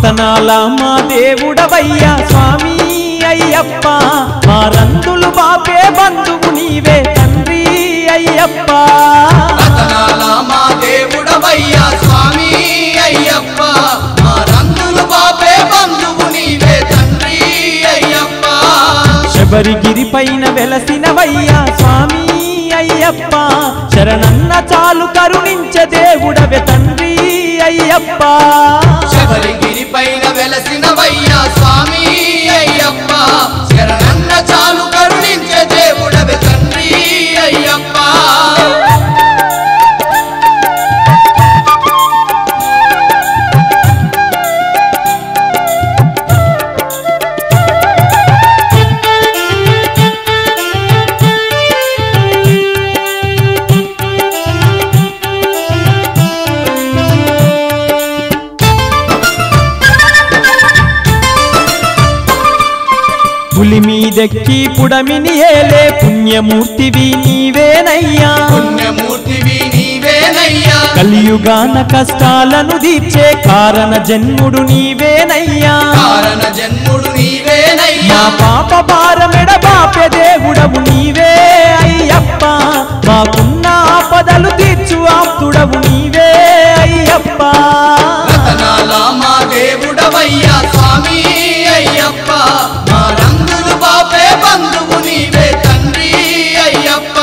రతనాల మా దేవుడవయ్యా స్వామి అయ్యప్ప మా రందులు బాపే బంధువు నీవే తండ్రి అయ్యప్ప రతనాల మా దేవుడవయ్యా స్వామి అయ్యప్ప మా రంగులు బాపే బంధువు నీవే తండ్రి అయ్యప్ప శబరిగిరి పైన వెలసినవయ్యా స్వామి అయ్యప్ప శరణన్న చాలు కరుణించే దేవుడవే తండ్రి అయ్యప్ప శబరిగిరి పైన వెలసినవయ్యా స్వామి అయ్యప్ప శరణన్న చాలు కరుణించే దేవుడవే తండ్రి అయ్యప్ప పులి మీదెక్కి పుడమిని ఏలే పుణ్యమూర్తివి నీవేనయ్యా పుణ్యమూర్తివి నీవేనయ్యా కలియుగాన కష్టాలను తీర్చే కారణ జన్ముడు నీవేనయ్యా కారణ జన్ముడు నీవేనయ్యా మా పాప భారమెడ బాపె దేవుడవు నీవే అయ్యప్ప మాకున్న ఆపదలు తీర్చు ఆప్తుడవు నీవే అయ్యప్ప రతనాల మా దేవుడవయ్యా స్వామి అయ్యప్ప మా రంగులు బాపే బంధువు నీవే తండ్రి అయ్యప్ప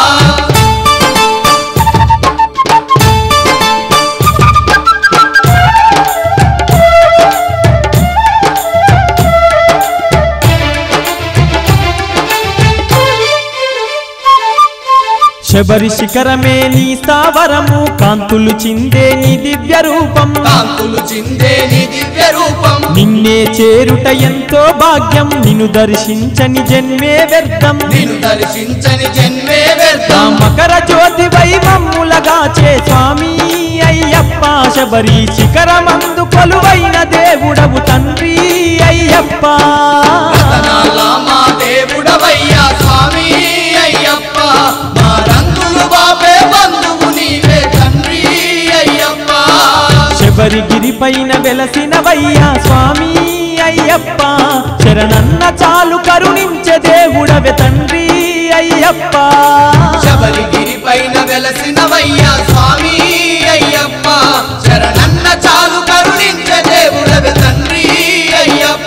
శబరి శిఖరమే నీ స్థావరము కాంతులు చిందే నీ దివ్య రూపం కాంతులు చిందే నీ దివ్య రూపం నిన్నే చేరుట ఎంతో భాగ్యం నిన్ను దర్శించని జన్మే వ్యర్థం నిన్ను దర్శించని జన్మే నా వ్యర్థం మకర జ్యోతి వైమమ్ములగా చే స్వామి అయ్యప్ప శబరి శిఖరమందు కొలువైన దేవుడవు తండ్రి అయ్యప్ప రతనాల మా దేవుడవయ్యా స్వామి అయ్యప్ప మా రంగులు బాపే బంధువు నీవే తండ్రి అయ్యప్ప శబరిగిరి పైన వెలసినవయ్యా స్వామి అయ్యప్ప శరణన్న చాలు కరుణించే దేవుడవే తండ్రి అయ్యప్ప శబరిగిరి పైన వెలసినవయ్యా స్వామి అయ్యప్ప శరణన్న చాలు కరుణించే దేవుడవే తండ్రి అయ్యప్ప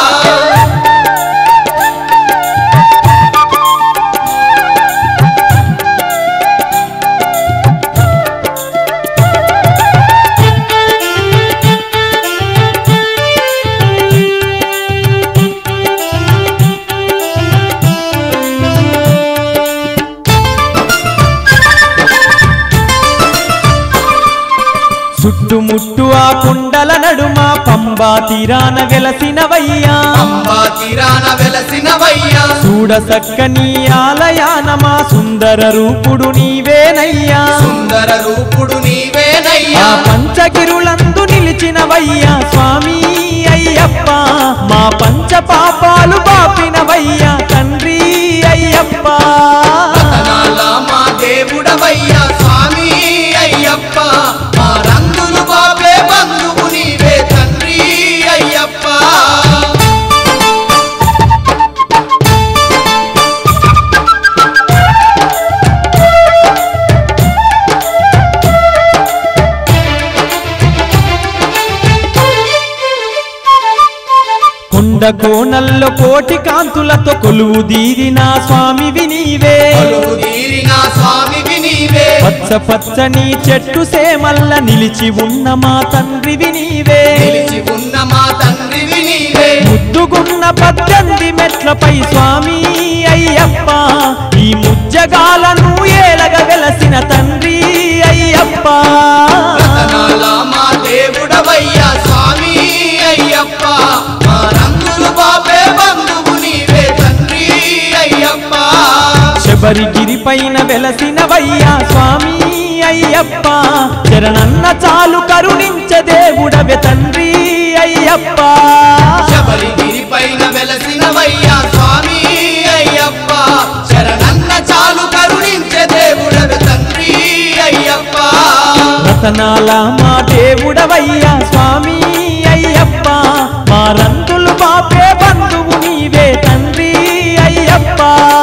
చుట్టుముట్టు ఆ కుండల నడుమ పంబా తీరాన వెలసినవయ్యా అంబా తీరాన వెలసినవయ్యా చూడ సక్కని ఆలయాన మా సుందర రూపుడు నీవేనయ్యా సుందర రూపుడు ఆ నీవేనయ్యా పంచగిరులందు నిలిచినవయ్యా స్వామి అయ్యప్ప మా పంచ పాపాలు పాపినవయ్యా తండ్రి అయ్యప్ప రతనాల మా దేవుడవయ్యా స్వామి అయ్యప్ప మా రంగులు బాపే బంధువు నీవే తండ్రి అయ్యప్ప కొండ కోణల్లో కోటి కాంతులతో కొలువు దీరిన స్వామివి నీవే కొలువు తీరిన స్వామివి నీవే పచ్చ పచ్చని చెట్టు సేమల్ల నిలిచి ఉన్న మా తండ్రివి నీవే నిలిచి ఉన్న మా తండ్రివి నీవే ముద్దుగున్న పద్దెనిమిది మెట్లపై స్వామి అయ్యప్ప ఈ ముజ్జగాలను ఏలగ వెలసిన తండ్రి అయ్యప్ప రతనాల మా దేవుడవయ్యా స్వామి అయ్యప్ప మా రంగులు బాపే బంధువు నీవే తండ్రి అయ్యప్ప శబరిగిరి పైన వెలసినవయ్యా స్వామి అయ్యప్ప శరణన్న చాలు కరుణించే దేవుడవే తండ్రి అయ్యప్ప శబరిగిరి పైన వెలసినవయ్యా స్వామి అయ్యప్ప శరణన్న చాలు కరుణించే దేవుడవి తండ్రి అయ్యప్ప రతనాల మా దేవుడవయ్యా స్వామి అయ్యప్ప మా రందులు బాపే బంధువు నీవే తండ్రి అయ్యప్ప